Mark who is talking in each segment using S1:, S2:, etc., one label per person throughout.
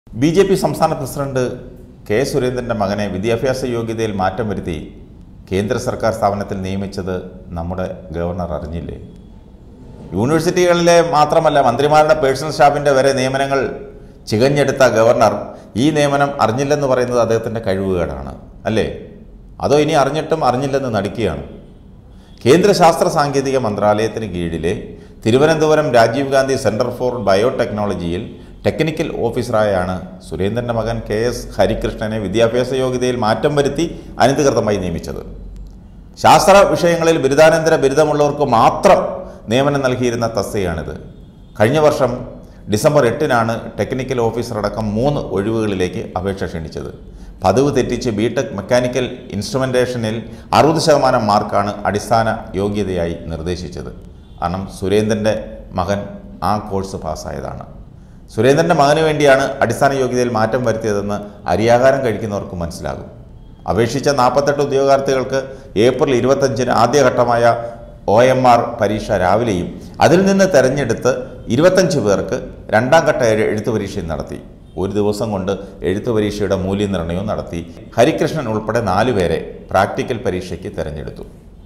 S1: B J P സംസ്ഥാന president K സുരേന്ദ്രൻ്റെ മകനെ വിദ്യാഭ്യാസ യോഗ്യതയിൽ മാറ്റം വരുത്തി കേന്ദ്ര സർക്കാർ സ്ഥാപനത്തിൽ നിയമിച്ചത് നമ്മുടെ ഗവർണർ അറിഞ്ഞില്ലേ യൂണിവേഴ്സിറ്റികളിലെ മാത്രമല്ല മന്ത്രിമാരുടെ പേഴ്സണൽ സ്റ്റാഫിൻ്റെ വരെ നിയമനങ്ങൾ ചികഞ്ഞെടുത്ത ഗവർണർ ഈ നിയമനം അറിഞ്ഞില്ലെന്ന് പറയുന്നത് അദ്ദേഹത്തിൻ്റെ കഴിവുകേടാണ് അല്ലേ അതോ ഇനി അറിഞ്ഞിട്ടും അറിഞ്ഞില്ലെന്ന് നടിക്കുകയാണ് കേന്ദ്ര ശാസ്ത്ര സാങ്കേതിക മന്ത്രാലയത്തിന് കീഴിലെ തിരുവനന്തപുരം രാജീവ് ഗാന്ധി സെൻറ്റർ ഫോർ ബയോടെക്നോളജിയിൽ ടെക്നിക്കൽ ഓഫീസറായാണ് സുരേന്ദ്രൻ്റെ മകൻ കെ എസ് ഹരികൃഷ്ണനെ വിദ്യാഭ്യാസ യോഗ്യതയിൽ മാറ്റം വരുത്തി അനധികൃതമായി നിയമിച്ചത് ശാസ്ത്ര വിഷയങ്ങളിൽ ബിരുദാനന്തര ബിരുദമുള്ളവർക്ക് മാത്രം നിയമനം നൽകിയിരുന്ന തസ്തികയാണിത് കഴിഞ്ഞ വർഷം ഡിസംബർ എട്ടിനാണ് ടെക്നിക്കൽ ഓഫീസർ അടക്കം മൂന്ന് ഒഴിവുകളിലേക്ക് അപേക്ഷ ക്ഷണിച്ചത് പതിവ് തെറ്റിച്ച് ബിടെക് മെക്കാനിക്കൽ ഇൻസ്ട്രുമെൻറ്റേഷനിൽ അറുപത് ശതമാനം മാർക്കാണ് അടിസ്ഥാന യോഗ്യതയായി നിർദ്ദേശിച്ചത് കാരണം സുരേന്ദ്രൻ്റെ മകൻ ആ കോഴ്സ് പാസ്സായതാണ് സുരേന്ദ്രൻ്റെ മകന് വേണ്ടിയാണ് അടിസ്ഥാന യോഗ്യതയിൽ മാറ്റം വരുത്തിയതെന്ന് അരിയാഹാരം കഴിക്കുന്നവർക്ക് മനസ്സിലാകും അപേക്ഷിച്ച നാൽപ്പത്തെട്ട് ഉദ്യോഗാർത്ഥികൾക്ക് ഏപ്രിൽ ഇരുപത്തഞ്ചിന് ആദ്യഘട്ടമായ ഒ എം ആർ പരീക്ഷ രാവിലെയും അതിൽ നിന്ന് തെരഞ്ഞെടുത്ത് ഇരുപത്തഞ്ച് പേർക്ക് രണ്ടാം ഘട്ട എഴു- എഴുത്ത് പരീക്ഷയും നടത്തി ഒരു ദിവസം കൊണ്ട് എഴുത്ത് പരീക്ഷയുടെ മൂല്യനിർണ്ണയവും നടത്തി ഹരികൃഷ്ണൻ ഉൾപ്പെടെ നാലുപേരെ പ്രാക്ടിക്കൽ പരീക്ഷയ്ക്ക് തെരഞ്ഞെടുത്തു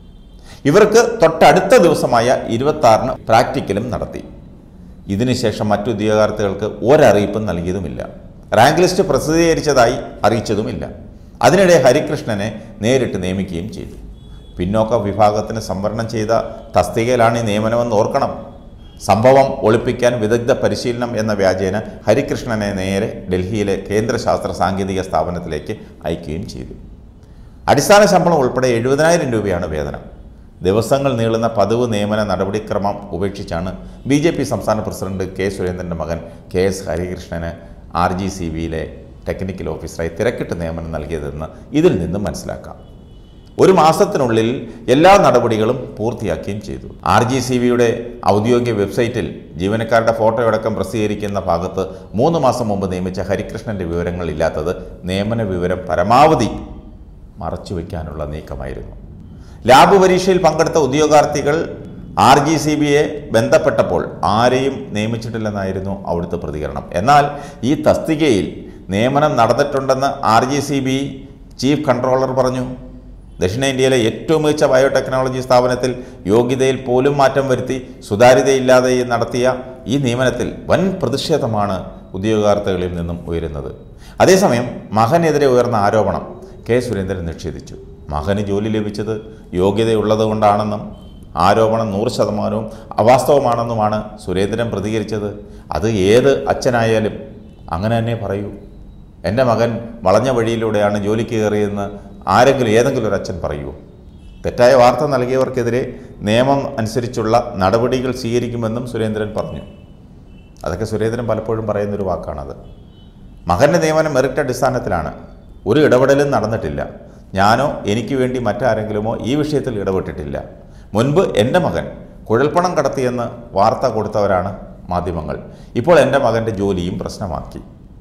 S1: ഇവർക്ക് തൊട്ടടുത്ത ദിവസമായ ഇരുപത്തി പ്രാക്ടിക്കലും നടത്തി ഇതിനുശേഷം മറ്റു ഉദ്യോഗാർത്ഥികൾക്ക് ഒരറിയിപ്പും നൽകിയതുമില്ല റാങ്ക് ലിസ്റ്റ് പ്രസിദ്ധീകരിച്ചതായി അറിയിച്ചതുമില്ല അതിനിടെ ഹരികൃഷ്ണനെ നേരിട്ട് നിയമിക്കുകയും ചെയ്തു പിന്നോക്ക വിഭാഗത്തിന് സംവരണം ചെയ്ത തസ്തികയിലാണ് ഈ നിയമനമെന്ന് ഓർക്കണം സംഭവം ഒളിപ്പിക്കാൻ വിദഗ്ധ പരിശീലനം എന്ന വ്യാജേന ഹരികൃഷ്ണനെ നേരെ ഡൽഹിയിലെ കേന്ദ്ര ശാസ്ത്ര സാങ്കേതിക സ്ഥാപനത്തിലേക്ക് അയക്കുകയും ചെയ്തു അടിസ്ഥാന ശമ്പളം ഉൾപ്പെടെ എഴുപതിനായിരം രൂപയാണ് വേതനം ദിവസങ്ങൾ നീളുന്ന പതിവ് നിയമന നടപടിക്രമം ഉപേക്ഷിച്ചാണ് ബി ജെ പി സംസ്ഥാന പ്രസിഡന്റ് കെ സുരേന്ദ്രൻ്റെ മകൻ കെ എസ് ഹരികൃഷ്ണന് ആർ ജി സി ബിയിലെ ടെക്നിക്കൽ ഓഫീസറായി തിരക്കിട്ട് നിയമനം നൽകിയതെന്ന് ഇതിൽ നിന്നും മനസ്സിലാക്കാം ഒരു മാസത്തിനുള്ളിൽ എല്ലാ നടപടികളും പൂർത്തിയാക്കുകയും ചെയ്തു ആർ ജി സി ബിയുടെ ഔദ്യോഗിക വെബ്സൈറ്റിൽ ജീവനക്കാരുടെ ഫോട്ടോയടക്കം പ്രസിദ്ധീകരിക്കുന്ന ഭാഗത്ത് മൂന്ന് മാസം മുമ്പ് നിയമിച്ച ഹരികൃഷ്ണന്റെ വിവരങ്ങൾ ഇല്ലാത്തത് നിയമന വിവരം പരമാവധി മറച്ചുവെക്കാനുള്ള നീക്കമായിരുന്നു ലാബ് പരീക്ഷയിൽ പങ്കെടുത്ത ഉദ്യോഗാർത്ഥികൾ ആർ ജി സി ബിയെ ബന്ധപ്പെട്ടപ്പോൾ ആരെയും നിയമിച്ചിട്ടില്ലെന്നായിരുന്നു അവിടുത്തെ പ്രതികരണം എന്നാൽ ഈ തസ്തികയിൽ നിയമനം നടന്നിട്ടുണ്ടെന്ന് R G C B chief controller പറഞ്ഞു ദക്ഷിണേന്ത്യയിലെ ഏറ്റവും മികച്ച ബയോടെക്നോളജി സ്ഥാപനത്തിൽ യോഗ്യതയിൽ പോലും മാറ്റം വരുത്തി സുതാര്യതയില്ലാതെ നടത്തിയ ഈ നിയമനത്തിൽ വൻ പ്രതിഷേധമാണ് ഉദ്യോഗാർത്ഥികളിൽ നിന്നും ഉയരുന്നത് അതേസമയം മകനെതിരെ ഉയർന്ന ആരോപണം കെ സുരേന്ദ്രൻ നിഷേധിച്ചു മകന് ജോലി ലഭിച്ചത് യോഗ്യതയുള്ളതുകൊണ്ടാണെന്നും ആരോപണം നൂറ് ശതമാനവും അവാസ്തവമാണെന്നുമാണ് സുരേന്ദ്രൻ പ്രതികരിച്ചത് അത് ഏത് അച്ഛനായാലും അങ്ങനെ തന്നെ പറയൂ എൻ്റെ മകൻ വളഞ്ഞ വഴിയിലൂടെയാണ് ജോലിക്ക് കയറിയതെന്ന് ആരെങ്കിലും ഏതെങ്കിലും ഒരു അച്ഛൻ പറയുമോ തെറ്റായ വാർത്ത നൽകിയവർക്കെതിരെ നിയമം അനുസരിച്ചുള്ള നടപടികൾ സ്വീകരിക്കുമെന്നും സുരേന്ദ്രൻ പറഞ്ഞു അതൊക്കെ സുരേന്ദ്രൻ പലപ്പോഴും പറയുന്നൊരു വാക്കാണത് മകൻ്റെ നിയമനം മെറിറ്റ് അടിസ്ഥാനത്തിലാണ് ഒരു ഇടപെടലും നടന്നിട്ടില്ല ഞാനോ എനിക്ക് വേണ്ടി മറ്റാരെങ്കിലുമോ ഈ വിഷയത്തിൽ ഇടപെട്ടിട്ടില്ല മുൻപ് എൻ്റെ മകൻ കുഴൽപ്പണം കടത്തിയെന്ന് വാർത്ത കൊടുത്തവരാണ് മാധ്യമങ്ങൾ ഇപ്പോൾ എൻ്റെ മകൻ്റെ ജോലിയും പ്രശ്നമാക്കി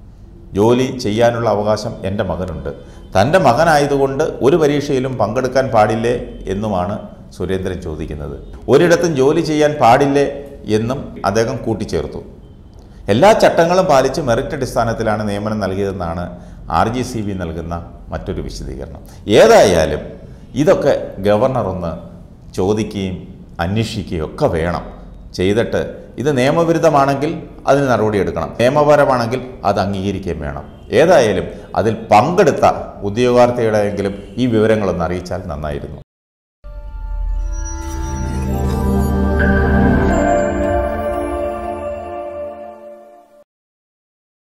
S1: ജോലി ചെയ്യാനുള്ള അവകാശം എൻ്റെ മകനുണ്ട് തൻ്റെ മകനായതുകൊണ്ട് ഒരു പരീക്ഷയിലും പങ്കെടുക്കാൻ പാടില്ലേ എന്നുമാണ് സുരേന്ദ്രൻ ചോദിക്കുന്നത് ഒരിടത്തും ജോലി ചെയ്യാൻ പാടില്ലേ എന്നും അദ്ദേഹം കൂട്ടിച്ചേർത്തു എല്ലാ ചട്ടങ്ങളും പാലിച്ച് മെറിറ്റ് അടിസ്ഥാനത്തിലാണ് നിയമനം നൽകിയതെന്നാണ് ആർ ജി സി ബി നൽകുന്ന മറ്റൊരു വിശദീകരണം ഏതായാലും ഇതൊക്കെ ഗവർണർ ഒന്ന് ചോദിക്കുകയും അന്വേഷിക്കുകയും ഒക്കെ വേണം ചെയ്തിട്ട് ഇത് നിയമവിരുദ്ധമാണെങ്കിൽ അതിന് നടപടിയെടുക്കണം നിയമപരമാണെങ്കിൽ അത് അംഗീകരിക്കുകയും വേണം ഏതായാലും അതിൽ പങ്കെടുത്ത ഉദ്യോഗാർത്ഥികളെങ്കിലും ഈ വിവരങ്ങളൊന്ന് അറിയിച്ചാൽ നന്നായിരുന്നു